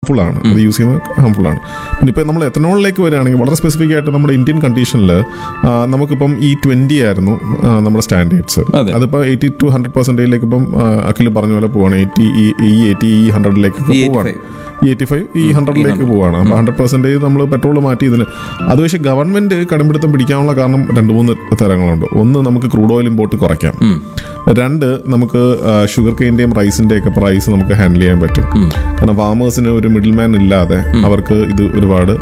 Harmful ആണ് അത് use ചെയ്യുന്നത് ഹാംഫുൾ ആണ് പിന്നെ ഇപ്പം നമ്മൾ എത്തനോളിലേക്ക് വരികയാണെങ്കിൽ വളരെ സ്പെസിഫിക് ആയിട്ട് നമ്മുടെ ഇന്ത്യൻ കണ്ടീഷനിൽ നമുക്കിപ്പം ഈ ട്വന്റി ആയിരുന്നു ആ, നമ്മുടെ സ്റ്റാൻഡേർഡ്സ് അതെ. അതിപ്പോൾ എയ്റ്റി ടു ഹൺഡ്രഡ് പെർസെൻറ്റേജിലേക്ക് ഇപ്പം ആ, അഖിൽ പറഞ്ഞ പോലെ പോവാണ് എയ്റ്റി ഈ എയ്റ്റി ഈ ഹൺഡ്രഡിലേക്ക് ഈ പോവാണ് 85. ഈ എയ്റ്റി ഫൈവ് ഈ ഹൺഡ്രഡിലേക്ക് പോവാണ് അപ്പോൾ ഹൺഡ്രഡ് പെർസെൻറ്റേജ് നമ്മൾ പെട്രോൾ മാറ്റി ഇതിന് അത് പക്ഷേ ഗവൺമെന്റ് കടുംപിടുത്തം പിടിക്കാനുള്ള കാരണം രണ്ട് മൂന്ന് തരങ്ങളുണ്ട് ഒന്ന് നമുക്ക് ക്രൂഡ് ഓയിൽ ഇമ്പോർട്ട് കുറയ്ക്കാം രണ്ട് നമുക്ക് ഷുഗർ കെയിൻ്റെയും റൈസിൻ്റെയും ഒക്കെ പ്രൈസ് നമുക്ക് ഹാൻഡിൽ ചെയ്യാൻ പറ്റും കാരണം ഫാമേഴ്സിന് ഒരു മിഡിൽ മാൻ ഇല്ലാതെ അവർക്ക് ഇത് ഒരുപാട്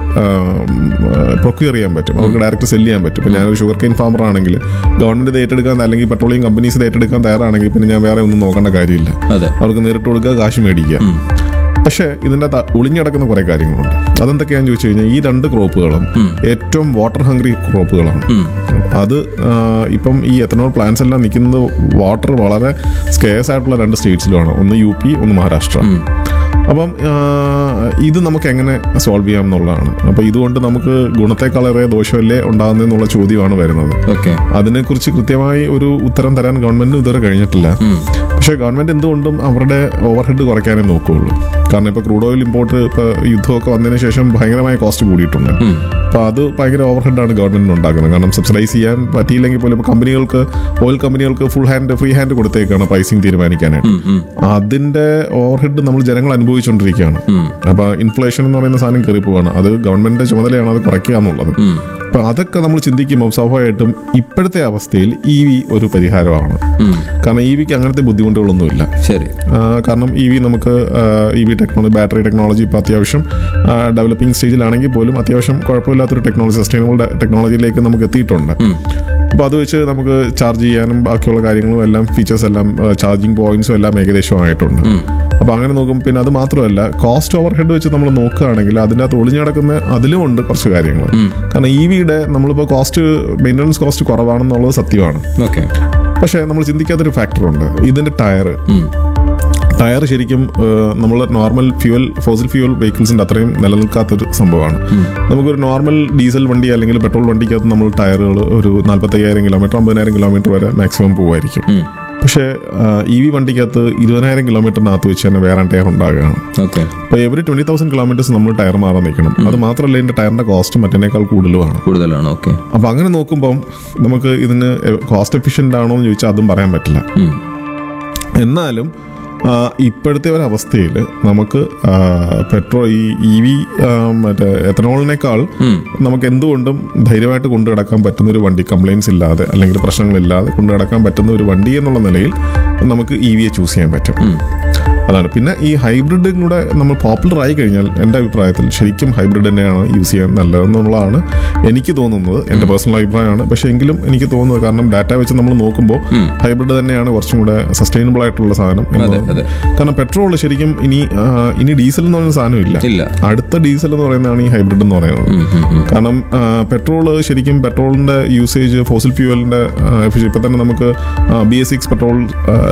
പ്രൊക്യൂർ ചെയ്യാൻ പറ്റും അവർക്ക് ഡയറക്റ്റ് സെല് ചെയ്യാൻ പറ്റും ഇപ്പം ഞാനൊരു ഷുഗർ കെയിൻ ഫാമർ ആണെങ്കിൽ ഗവൺമെന്റ് ഇത് ഏറ്റെടുക്കാൻ അല്ലെങ്കിൽ പെട്രോളിയം കമ്പനീസ് ഇത് ഏറ്റെടുക്കാൻ തയ്യാറാണെങ്കിൽ പിന്നെ ഞാൻ വേറെ ഒന്നും നോക്കേണ്ട കാര്യമില്ല അതെ അവർക്ക് നേരിട്ട് കൊടുക്കുക കാശ് മേടിക്കുക പക്ഷേ ഇതിൻ്റെ അകത്ത് ഒളിഞ്ഞടക്കുന്ന കുറെ കാര്യങ്ങളുണ്ട് അതെന്തൊക്കെയാണെന്ന് ചോദിച്ചു കഴിഞ്ഞാൽ ഈ രണ്ട് ക്രോപ്പുകളും ഏറ്റവും വാട്ടർ ഹംഗ്രി ക്രോപ്പുകളാണ് അത് ആ, ഇപ്പം ഈ എത്തനോൾ പ്ലാന്റ്സ് എല്ലാം നിൽക്കുന്നത് വാട്ടർ വളരെ സ്കേഴ്സ് ആയിട്ടുള്ള രണ്ട് സ്റ്റേറ്റ്സിലുമാണ് ഒന്ന് യു പി ഒന്ന് മഹാരാഷ്ട്ര അപ്പം ആ, ഇത് നമുക്ക് എങ്ങനെ സോൾവ് ചെയ്യാം എന്നുള്ളതാണ് അപ്പോൾ ഇതുകൊണ്ട് നമുക്ക് ഗുണത്തെക്കാളേറെ ദോഷമല്ലേ ഉണ്ടാകുന്നതെന്നുള്ള ചോദ്യമാണ് വരുന്നത് ഓക്കെ അതിനെക്കുറിച്ച് കൃത്യമായി ഒരു ഉത്തരം തരാൻ ഗവൺമെന്റിന് ഇതുവരെ കഴിഞ്ഞിട്ടില്ല പക്ഷേ ഗവൺമെന്റ് എന്തുകൊണ്ടും അവരുടെ ഓവർഹെഡ് കുറയ്ക്കാനേ നോക്കുകയുള്ളൂ കാരണം ഇപ്പോൾ ക്രൂഡ് ഓയിൽ ഇമ്പോർട്ട് ഇപ്പോൾ യുദ്ധമൊക്കെ വന്നതിന് ശേഷം ഭയങ്കരമായ കോസ്റ്റ് കൂടിയിട്ടുണ്ട് അപ്പോൾ അത് ഭയങ്കര ഓവർഹെഡാണ് ഗവൺമെന്റിന് ഉണ്ടാക്കുന്നത് കാരണം സബ്സിഡൈസ് ചെയ്യാൻ പറ്റിയില്ലെങ്കിൽ പോലും ഇപ്പോൾ കമ്പനികൾക്ക് ഓയിൽ കമ്പനികൾക്ക് ഫുൾ ഹാൻഡ് ഫ്രീ ഹാൻഡ് കൊടുത്തേക്കാണ് പ്രൈസിങ് തീരുമാനിക്കാനായിട്ട് അതിന്റെ ഓവർഹെഡ് നമ്മൾ ജനങ്ങൾ അനുഭവിച്ചുകൊണ്ടിരിക്കുകയാണ് അപ്പൊ ഇൻഫ്ലേഷൻ എന്ന് പറയുന്ന സാധനം കയറി പോവാണ് അത് ഗവൺമെന്റിന്റെ ചുമതലയാണ് അത് കുറയ്ക്കുക എന്നുള്ളത് അപ്പൊ അതൊക്കെ നമ്മൾ ചിന്തിക്കുമ്പോൾ സ്വാഭാവികമായിട്ടും ഇപ്പോഴത്തെ അവസ്ഥയിൽ ഇ വി ഒരു പരിഹാരമാണ് കാരണം ഇ വിക്ക് അങ്ങനത്തെ ബുദ്ധിമുട്ടുകളൊന്നുമില്ല ശരി ആ, കാരണം ഇ വി നമുക്ക് E V technology battery technology ഇപ്പോൾ അത്യാവശ്യം ഡെവലപ്പിംഗ് സ്റ്റേജിലാണെങ്കിൽ പോലും അത്യാവശ്യം കുഴപ്പമില്ലാത്തൊരു ടെക്നോളജി സസ്റ്റൈനബിൾ ടെക്നോളജിയിലേക്ക് നമുക്ക് എത്തിയിട്ടുണ്ട് അപ്പോൾ അത് വെച്ച് നമുക്ക് ചാർജ് ചെയ്യാനും ബാക്കിയുള്ള കാര്യങ്ങളും എല്ലാം ഫീച്ചേഴ്സ് എല്ലാം ചാർജിങ് പോയിന്റ്സും എല്ലാം ഏകദേശം ആയിട്ടുണ്ട് അപ്പോൾ അങ്ങനെ നോക്കും പിന്നെ അത് മാത്രമല്ല കോസ്റ്റ് ഓവർ ഹെഡ് വെച്ച് നമ്മൾ നോക്കുകയാണെങ്കിൽ അതിൻ്റെ അകത്ത് ഒളിഞ്ഞു കിടക്കുന്ന അതിലും ഉണ്ട് കുറച്ച് കാര്യങ്ങൾ കാരണം ഇ വിയുടെ നമ്മളിപ്പോൾ കോസ്റ്റ് മെയിൻ്റനൻസ് കോസ്റ്റ് കുറവാണെന്നുള്ളത് സത്യമാണ് ഓക്കെ പക്ഷേ നമ്മൾ ചിന്തിക്കാത്തൊരു ഫാക്ടറുണ്ട് ഇതിന്റെ ടയർ ടയർ ശരിക്കും നമ്മൾ നോർമൽ ഫ്യൂവൽ ഫോസിൽ ഫ്യൂവൽ വെഹിക്കിൾസിന്റെ അത്രയും നിലനിൽക്കാത്തൊരു സംഭവമാണ് നമുക്കൊരു നോർമൽ ഡീസൽ വണ്ടി അല്ലെങ്കിൽ പെട്രോൾ വണ്ടിക്കകത്ത് നമ്മൾ ടയറുകൾ ഒരു നാൽപ്പത്തയ്യായിരം കിലോമീറ്റർ അമ്പതിനായിരം കിലോമീറ്റർ വരെ മാക്സിമം പോകുമായിരിക്കും പക്ഷേ ഇ വി വണ്ടിക്കകത്ത് ഇരുപതിനായിരം കിലോമീറ്ററിനകത്ത് വെച്ച് തന്നെ വേറെ ടയർ ഉണ്ടാകുകയാണ് ഓക്കെ അപ്പോൾ എവറി ട്വന്റി തൗസൻഡ് കിലോമീറ്റേഴ്സ് നമ്മൾ ടയർ മാറാൻ നിൽക്കണം അത് മാത്രമല്ല ഇതിന്റെ ടയറിന്റെ കോസ്റ്റ് മറ്റേനേക്കാൾ കൂടുതലുമാണ് കൂടുതലാണ് ഓക്കെ അപ്പൊ അങ്ങനെ നോക്കുമ്പോൾ നമുക്ക് ഇതിന് കോസ്റ്റ് എഫിഷ്യന്റ് ആണോ എന്ന് ചോദിച്ചാൽ അതും പറയാൻ പറ്റില്ല എന്നാലും ആ, ഇപ്പോഴത്തെ ഒരു അവസ്ഥയിൽ നമുക്ക് പെട്രോൾ ഈ ഇ വി മറ്റേ എത്തനോളിനേക്കാൾ നമുക്ക് എന്തുകൊണ്ടും ധൈര്യമായിട്ട് കൊണ്ടു കിടക്കാൻ പറ്റുന്ന ഒരു വണ്ടി കംപ്ലൈൻസ് ഇല്ലാതെ അല്ലെങ്കിൽ പ്രശ്നങ്ങളില്ലാതെ കൊണ്ടു കിടക്കാൻ പറ്റുന്ന ഒരു വണ്ടി എന്നുള്ള നിലയിൽ നമുക്ക് ഇ വിയെ ചൂസ് ചെയ്യാൻ പറ്റും അതാണ് പിന്നെ ഈ ഹൈബ്രിഡും കൂടെ നമ്മൾ പോപ്പുലർ ആയി കഴിഞ്ഞാൽ എൻ്റെ അഭിപ്രായത്തിൽ ശരിക്കും ഹൈബ്രിഡ് തന്നെയാണ് യൂസ് ചെയ്യാൻ നല്ലതെന്നുള്ളതാണ് എനിക്ക് തോന്നുന്നത് എൻ്റെ പേഴ്സണൽ അഭിപ്രായമാണ് പക്ഷേ എങ്കിലും എനിക്ക് തോന്നുന്നത് കാരണം ഡാറ്റ വെച്ച് നമ്മൾ നോക്കുമ്പോൾ ഹൈബ്രിഡ് തന്നെയാണ് കുറച്ചും കൂടെ സസ്റ്റൈനബിൾ ആയിട്ടുള്ള സാധനം എന്ന് അതെ തോന്നുന്നു. അതെ കാരണം പെട്രോൾ ശരിക്കും ഇനി ആ, ഇനി ഡീസൽ എന്ന് പറയുന്ന സാധനം ഇല്ല ഇല്ല അടുത്ത ഡീസൽ എന്ന് പറയുന്നതാണ് ഈ ഹൈബ്രിഡ് എന്ന് പറയുന്നത് കാരണം പെട്രോൾ ശരിക്കും പെട്രോളിന്റെ യൂസേജ് ഫോസിൽ ഫ്യൂവലിന്റെ ഇപ്പൊ തന്നെ നമുക്ക് B S six petrol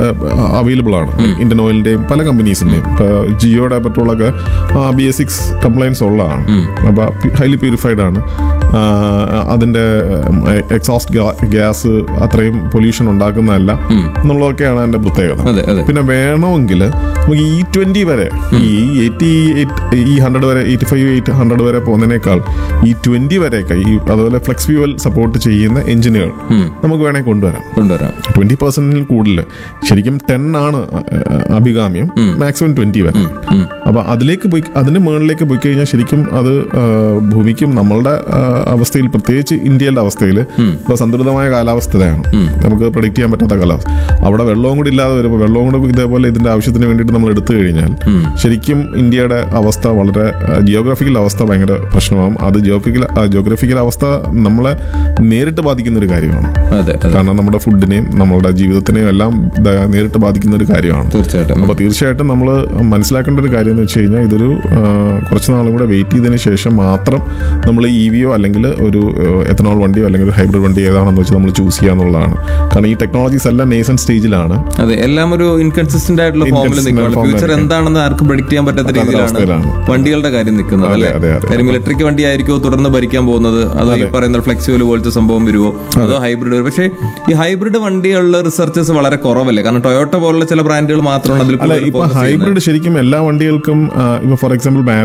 available ആണ് ഇന്ത്യൻ ഓയിലിന്റെയും പല കമ്പനീസിന്റെയും ഇപ്പൊ ജിയോയുടെ പെട്രോളൊക്കെ ബി എസ് സിക്സ് കംപ്ലൈൻസ് ഉള്ളതാണ് അപ്പൊ ഹൈലി പ്യൂരിഫൈഡ് ആണ് ആ, അതിന്റെ എക്സോസ്റ്റ് ഗ്യാസ് അത്രയും പൊല്യൂഷൻ ഉണ്ടാക്കുന്നതല്ല എന്നുള്ളതൊക്കെയാണ് അതിന്റെ പ്രത്യേകത അതെ അതെ പിന്നെ വേണമെങ്കിൽ നമുക്ക് ഇ ട്വന്റി വരെ ഈ എയ്റ്റി ഈ ഹൺഡ്രഡ് വരെ എയ്റ്റി ഫൈവ് എയ്റ്റ് ഹൺഡ്രഡ് വരെ പോകുന്നതിനേക്കാൾ ഈ ട്വന്റി വരെയൊക്കെ ഈ അതുപോലെ ഫ്ലെക്സ് ഫ്യൂവൽ സപ്പോർട്ട് ചെയ്യുന്ന എഞ്ചിനുകൾ നമുക്ക് വേണമെങ്കിൽ കൊണ്ടുവരാം കൊണ്ടുവരാം ട്വന്റി പെർസെന്റിൽ കൂടുതൽ ശരിക്കും ടെൻ ആണ് അഹ് അഭികാമ്യം മാക്സിമം ട്വന്റി വരെ അപ്പൊ അതിലേക്ക് പോയി അതിന്റെ മുകളിലേക്ക് പോയി കഴിഞ്ഞാൽ ശരിക്കും അത് ആ, ഭൂമിക്കും നമ്മളുടെ ആ, അവസ്ഥയിൽ പ്രത്യേകിച്ച് ഇന്ത്യയുടെ അവസ്ഥയിൽ ഇപ്പൊ സന്തുലിതമായ കാലാവസ്ഥയാണ് നമുക്ക് പ്രഡിക്റ്റ് ചെയ്യാൻ പറ്റാത്ത കാലാവസ്ഥ അവിടെ വെള്ളവും കൂടി ഇല്ലാതെ വരുമ്പോൾ വെള്ളവും കൂടി ഇതേപോലെ ഇതിന്റെ ആവശ്യത്തിന് വേണ്ടിയിട്ട് നമ്മൾ എടുത്തു കഴിഞ്ഞാൽ ശരിക്കും ഇന്ത്യയുടെ അവസ്ഥ വളരെ ജിയോഗ്രഫിക്കൽ അവസ്ഥ ഭയങ്കര പ്രശ്നമാകും അത് ജിയോഗ്രഫിക്കൽ ജിയോഗ്രഫിക്കൽ അവസ്ഥ നമ്മളെ നേരിട്ട് ബാധിക്കുന്ന ഒരു കാര്യമാണ് അതെ അതെ കാരണം നമ്മുടെ ഫുഡിനെയും നമ്മളുടെ ജീവിതത്തിനെയും എല്ലാം ദ- നേരിട്ട് ബാധിക്കുന്ന ഒരു കാര്യമാണ് തീർച്ചയായിട്ടും അപ്പോൾ തീർച്ചയായിട്ടും നമ്മൾ മനസ്സിലാക്കേണ്ട ഒരു കാര്യം എന്ന് വെച്ച് കഴിഞ്ഞാൽ ഇതൊരു ആ, കുറച്ച് നാളും കൂടെ വെയിറ്റ് ചെയ്തതിന് ശേഷം മാത്രം നമ്മൾ ഇ വിയോ അല്ലെങ്കിൽ ഒരു എത്തനോൾ വണ്ടിയോ അല്ലെങ്കിൽ ഒരു ഹൈബ്രിഡ് വണ്ടി ഏതാണെന്ന് വെച്ച് നമ്മൾ ചൂസ് ചെയ്യുക എന്നുള്ളതാണ് കാരണം ഈ ടെക്നോളജീസ് എല്ലാം നേസൺ സ്റ്റേജിലാണ് അതെ എല്ലാം ഒരു ഇൻകൺസിസ്റ്റന്റ് ആയിട്ടുള്ള ഫോമിൽ Inconsistent നിൽക്കുകയാണ് form ഫ്യൂച്ചർ ആയിരിക്കും. എന്താണെന്ന് ആർക്കും പ്രഡിക്റ്റ് ചെയ്യാൻ പറ്റാത്ത പറ്റാത്ത രീതിയിലാണ് അവസ്ഥയിലാണ്. വണ്ടികളുടെ കാര്യം നിൽക്കുന്നത് അല്ലേ അതെ, അതെ. കാര്യം ഇലക്ട്രിക് വണ്ടി ആയിരിക്കുമോ തുടർന്ന് ഭരിക്കാൻ പോകുന്നത് അതോ ഈ പറയുന്ന ഫ്ലെക്സിബിൾ പോലത്തെ സംഭവം വരുമോ അതോ ഹൈബ്രിഡ് വരും പക്ഷേ ഈ ഹൈബ്രിഡ് വണ്ടികളുടെ റിസർച്ചസ് വളരെ കുറവല്ലേ കാരണം ടൊയോട്ട പോലുള്ള ചില ബ്രാൻഡുകൾ മാത്രമാണ് അതിൽ അല്ല കൂടുതൽ ഇപ്പൊ focus ചെയ്യുന്നത്. ഹൈബ്രിഡ് ശരിക്കും എല്ലാ വണ്ടികൾക്കും ആ, ഇപ്പൊ ഫോർ എക്സാമ്പിൾ